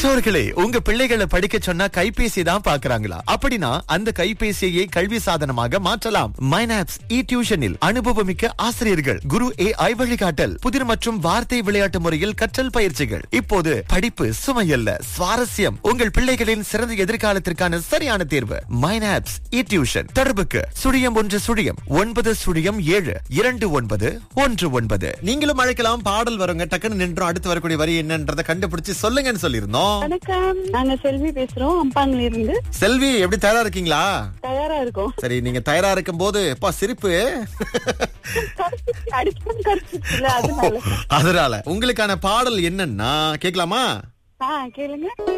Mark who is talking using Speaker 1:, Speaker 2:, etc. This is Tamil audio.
Speaker 1: பெற்றோர்களே உங்க பிள்ளைகளை படிக்க சொன்னா கைபேசி தான் பாக்குறாங்களா அப்படின்னா அந்த கைபேசியை கல்வி சாதனமாக மாற்றலாம் மைனாப்ஸ் இ டியூஷனில் அனுபவமிக்க ஆசிரியர்கள் குரு ஏ ஐ வழிகாட்டல் புதிர் மற்றும் வார்த்தை விளையாட்டு முறையில் கற்றல் பயிற்சிகள் இப்போது படிப்பு சுமையல்ல சுவாரஸ்யம் உங்கள் பிள்ளைகளின் சிறந்த எதிர்காலத்திற்கான சரியான தேர்வு மைனாப்ஸ் இ டியூஷன் தொடர்புக்கு சுழியம் ஒன்று சுழியம் ஒன்பது சுழியம் ஏழு இரண்டு ஒன்பது ஒன்று ஒன்பது நீங்களும் அழைக்கலாம் பாடல் வருங்க டக்குன்னு நின்றோம் அடுத்து வரக்கூடிய வரி என்னன்றதை கண்டுபிடிச்சு சொல்லுங்கன்னு சொல்லியிருந்தோம்
Speaker 2: வணக்கம் நாங்க செல்வி பேசுறோம் அம்பாங்கல இருந்து
Speaker 1: செல்வி எப்படி தயாரா இருக்கீங்களா
Speaker 2: தயாரா இருக்கோம்
Speaker 1: சரி நீங்க தயாரா இருக்கும் போது அப்பா சிரிப்பு
Speaker 2: அடிக்கடி கடிச்சிச்சுல அதனால
Speaker 1: அதனால உங்களுக்கான பாடல் என்னன்னா கேட்கலாமா
Speaker 2: ஆ கேளுங்க